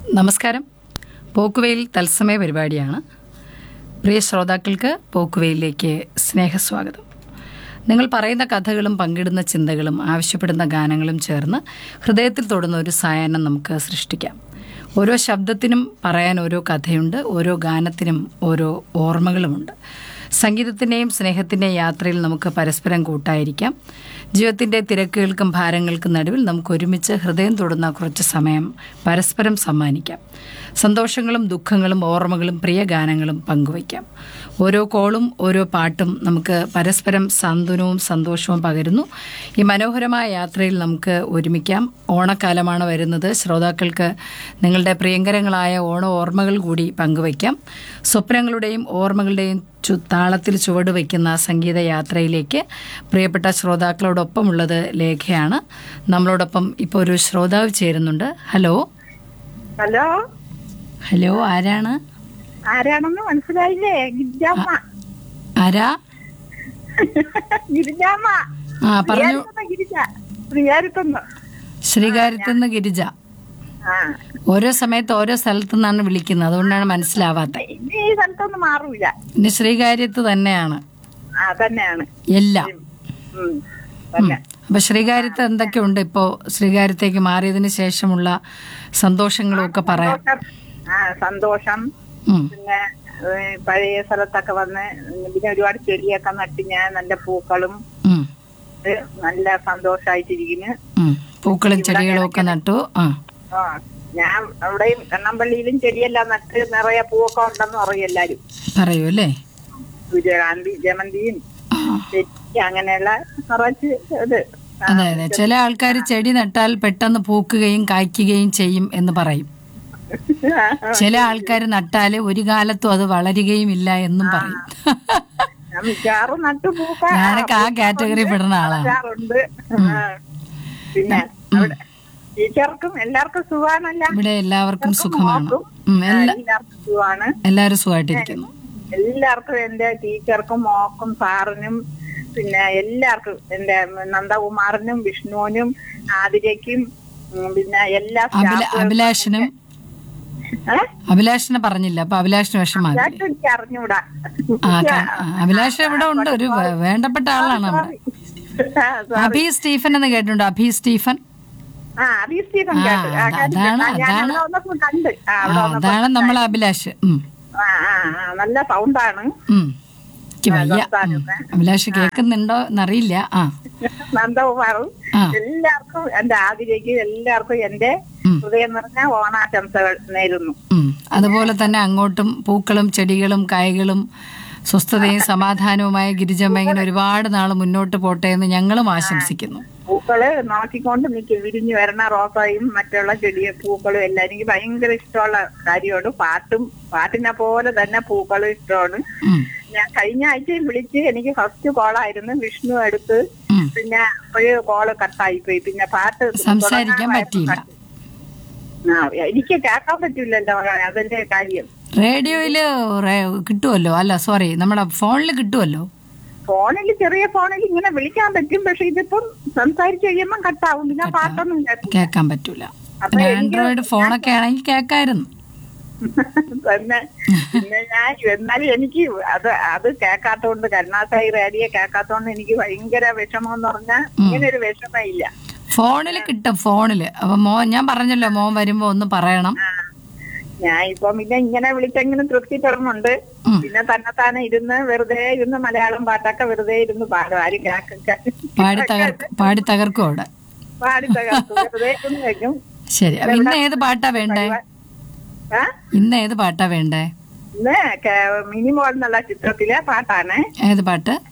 നമസ്കാരം പോക്കുവെയിൽ തത്സമയ പരിപാടിയാണ് പ്രിയ ശ്രോതാക്കൾക്ക് പോക്കുവെയിലേക്ക് സ്നേഹസ്വാഗതം നിങ്ങൾ പറയുന്ന കഥകളും പങ്കിടുന്ന ചിന്തകളും ആവശ്യപ്പെടുന്ന ഗാനങ്ങളും ചേർന്ന് ഹൃദയത്തിൽ തൊടുന്ന ഒരു സായാഹ്നം നമുക്ക് സൃഷ്ടിക്കാം ഓരോ ശബ്ദത്തിനും പറയാൻ ഓരോ കഥയുണ്ട് ഓരോ ഗാനത്തിനും ഓരോ ഓർമ്മകളുമുണ്ട് സംഗീതത്തിൻ്റെയും സ്നേഹത്തിൻ്റെയും യാത്രയിൽ നമുക്ക് പരസ്പരം കൂട്ടായിരിക്കാം ജീവിതത്തിൻ്റെ തിരക്കുകൾക്കും ഭാരങ്ങൾക്കും നടുവിൽ നമുക്ക് ഒരുമിച്ച് ഹൃദയം തൊടുന്ന കുറച്ച് സമയം പരസ്പരം സമ്മാനിക്കാം സന്തോഷങ്ങളും ദുഃഖങ്ങളും ഓർമ്മകളും പ്രിയ ഗാനങ്ങളും പങ്കുവയ്ക്കാം ഓരോ കോളും ഓരോ പാട്ടും നമുക്ക് പരസ്പരം സാന്ത്വനവും സന്തോഷവും പകരുന്നു ഈ മനോഹരമായ യാത്രയിൽ നമുക്ക് ഒരുമിക്കാം ഓണക്കാലമാണ് വരുന്നത് ശ്രോതാക്കൾക്ക് നിങ്ങളുടെ പ്രിയങ്കരങ്ങളായ ഓണ ഓർമ്മകൾ കൂടി പങ്കുവയ്ക്കാം സ്വപ്നങ്ങളുടെയും ഓർമ്മകളുടെയും ചു താളത്തിൽ ചുവട് വയ്ക്കുന്ന സംഗീത യാത്രയിലേക്ക് പ്രിയപ്പെട്ട ശ്രോതാക്കളോടൊപ്പമുള്ളത് ലേഖയാണ് നമ്മളോടൊപ്പം ഇപ്പോൾ ഒരു ശ്രോതാവ് ചേരുന്നുണ്ട് ഹലോ ഹലോ ഹലോ ആരാണ് ആരാണെന്ന് മനസ്സിലായില്ലേ ഗിരിജാമ്മ ആരാ ഗിരിജാമ്മ ആ പറഞ്ഞു പ്രിയാരുത്തുന്ന ഗിരിജ പ്രിയാരുത്തുന്നു ശ്രീകാര്യത്തുനിന്ന് ഗിരിജ ആ ഓരോ സമയത്ത് ഓരോ സ്ഥലത്തു നിന്നാണ് വിളിക്കുന്നത് അതുകൊണ്ടാണ് മനസ്സിലാവാത്തത് ഇനി ഈ സ്ഥലത്തൊന്നും മാറൂല പിന്നെ ശ്രീകാര്യത്ത് തന്നെയാണ് ആ തന്നെയാണ് എല്ലാം ഉം, തന്നെ അപ്പൊ ശ്രീകാര്യത്ത് എന്തൊക്കെയുണ്ട് ഇപ്പോ ശ്രീകാര്യത്തേക്ക് മാറിയതിന് ശേഷമുള്ള സന്തോഷങ്ങളും ഒക്കെ പറയാം ആ സന്തോഷം ഉം, പിന്നെ ഏ, പഴയ സ്ഥലത്തൊക്കെ വന്ന് പിന്നെ ഒരുപാട് ചെടിയൊക്കെ നട്ട് ഞാൻ നല്ല പൂക്കളും ഉം, ഇത് നല്ല സന്തോഷായിട്ടിരിക്കുന്നു ഉം. പൂക്കളും ചെടികളും ഒക്കെ നട്ടു ആ ആ ഞാൻ അവിടെയും കണ്ണമ്പള്ളിയിലും ചെടിയെല്ലാം നട്ട് നിറയെ പൂവൊക്കെ ഉണ്ടെന്ന് പറയും എല്ലാരും പറയൂ അല്ലേ സൂര്യകാന്തി ജമന്തിയും തെറ്റി അങ്ങനെയുള്ള നിറച്ച് ഇത് അതെ അതെ ചില ആൾക്കാർ ചെടി നട്ടാൽ പെട്ടെന്ന് പൂക്കുകയും കായ്ക്കുകയും ചെയ്യും എന്ന് പറയും ചില ആൾക്കാർ നട്ടാല് ഒരു കാലത്തും അത് വളരുകയും ഇല്ല എന്നും പറയും ഞാൻ മിക്കവാറും നട്ടു പൂക്ക ഞാനൊക്കെ ആ കാറ്റഗറി പെടുന്ന ആളാണ് വളരാറുണ്ട് ആ. പിന്നെ അവിടെ ടീച്ചർക്കും എല്ലാവർക്കും സുഖാണല്ല ഇവിടെ എല്ലാവർക്കും സുഖമാണ് ഉം, എല്ലാ എല്ലാവർക്കും സുഖാണ് എല്ലാവരും സുഖമായിട്ടിരിക്കുന്നു എല്ലാവർക്കും എന്റെ ടീച്ചർക്കും മോക്കും സാറിനും പിന്നെ എല്ലാവർക്കും എന്റെ നന്ദകുമാറിനും വിഷ്ണുവിനും ആതിരയ്ക്കും ഉം, പിന്നെ എല്ലാ അഭില സ്റ്റാഫുകൾക്കും അഭിലാഷനും ഏ? അഭിലാഷിനെ പറഞ്ഞില്ല അപ്പൊ അഭിലാഷിന് വിഷമാക്കി ഇതായിട്ട് എനിക്ക് അറിഞ്ഞൂടാ ആ ക- ആ, അഭിലാഷ് ഇവിടെ ഉണ്ട് ഒരു വേ- വേണ്ടപ്പെട്ട ആളാണ് അവിടെ ആ, അഭി സ്റ്റീഫൻ എന്ന് കേട്ടിട്ടുണ്ടോ അഭി സ്റ്റീഫൻ ആ അഭി സ്റ്റീഫൻ ആ, കേട്ടു. ആ, അത- കേട്ടിട്ടുണ്ട്. അതാണ്- ആ, ഞാൻ അതാണ്- അവിടെ വന്നപ്പോ കണ്ട് ആ, ആ, അവിടെ വന്നപ്പോ അതാണ് നമ്മളെ അഭിലാഷ് ഉം ആ, ആ, ആ, നല്ല സൗണ്ടാണ് ഉം എനിക്ക് വയ്യ ഉം. സംസാരമൊക്കെ. അഭിലാഷ് കേൾക്കുന്നുണ്ടോ എന്നറിയില്ല ആ നന്ദകുമാറും ആ. എല്ലാവർക്കും എന്റെ ആതിരയ്ക്ക് എല്ലാവർക്കും എന്റെ ഉം. ഹൃദയം നിറഞ്ഞ ഓണാശംസകൾ നേരുന്നു ഉം അതുപോലെ തന്നെ അങ്ങോട്ടും പൂക്കളും ചെടികളും കായകളും സ്വസ്ഥതയും സമാധാനവുമായ ഗിരിജമ്മ ഇങ്ങനെ ഒരുപാട് നാൾ മുന്നോട്ട് പോട്ടെ എന്ന് ഞങ്ങളും ആശംസിക്കുന്നു പൂക്കള് നോക്കിക്കൊണ്ട് നിൽക്കും വിരിഞ്ഞു വരണ റോസായും മറ്റുള്ള ചെടിയും പൂക്കളും എല്ലാം എനിക്ക് ഭയങ്കര ഇഷ്ടമുള്ള കാര്യമാണ് പാട്ടും പാട്ടിനെ പോലെ തന്നെ പൂക്കളും ഇഷ്ടമാണ് ഉം, ഞാൻ കഴിഞ്ഞ ആഴ്ചയും വിളിച്ച് എനിക്ക് ഫസ്റ്റ് കോളായിരുന്നു വിഷ്ണു എടുത്ത് ഉം. പിന്നെ അപ്പോഴേ കോള് കട്ടായി പോയി പിന്നെ പാട്ട് സംസാരിക്കാൻ തുടങ്ങാൻ പറ്റിയില്ല. കട്ട്- ആ എനിക്ക് കേൾക്കാൻ പറ്റൂലല്ലോ അതിന്റെ കാര്യം റേഡിയോയില് റേ- കിട്ടുമല്ലോ അല്ല സോറി നമ്മുടെ ഫോണിൽ കിട്ടുമല്ലോ ഫോണിൽ ചെറിയ ഫോണിൽ ഇങ്ങനെ വിളിക്കാൻ പറ്റും പക്ഷെ ഇതിപ്പം സംസാരിച്ച് കഴിയുമ്പോൾ കട്ടാവും പിന്നെ പാട്ടൊന്നും കേൾക്കും കേൾക്കാൻ പറ്റൂല അപ്പൊ പിന്നെ എനിക്ക് ആൻഡ്രോയിഡ് ഫോണൊക്കെ ആണെങ്കിൽ കേൾക്കായിരുന്നു തന്നെ പിന്നെ ഞാൻ എന്നാലും എനിക്ക് അത് അത് കേൾക്കാത്തോണ്ട് കരുണാസായി റേഡിയോ കേൾക്കാത്തോണ്ട് എനിക്ക് ഭയങ്കര വിഷമം എന്ന് പറഞ്ഞാൽ ഇങ്ങനെ ഒരു വിഷമം ഇല്ല ഫോണിൽ കിട്ടും ഫോണില് അപ്പൊ മോൻ ഞാൻ പറഞ്ഞല്ലോ മോൻ വരുമ്പോ ഒന്ന് പറയണം ആ. ഞാൻ ഇപ്പൊ പിന്നെ ഇങ്ങനെ വിളിച്ചെങ്കിലും തൃപ്തിപ്പെടുന്നുണ്ട് ഉം. പിന്നെ തന്നെത്താനെ ഇരുന്ന് വെറുതെ ഇരുന്ന് മലയാളം പാട്ടൊക്കെ വെറുതെ ഇരുന്ന് പാടും ആരും കേൾക്ക പാടി തകർക്ക് പാടി തകർക്കും അവിടെ പാടി തകർക്കും വെറുതെ ഇരുന്ന് വെക്കും ശരി അപ്പൊ ഇന്ന് ഏത് പാട്ടാ വേണ്ടേ ആ ഇന്ന് ഏത് പാട്ടാ വേണ്ടേ ഇന്ന് കേ- മിനിമോൾ എന്നുള്ള ചിത്രത്തിലെ പാട്ടാണ് ഏത് പാട്ട്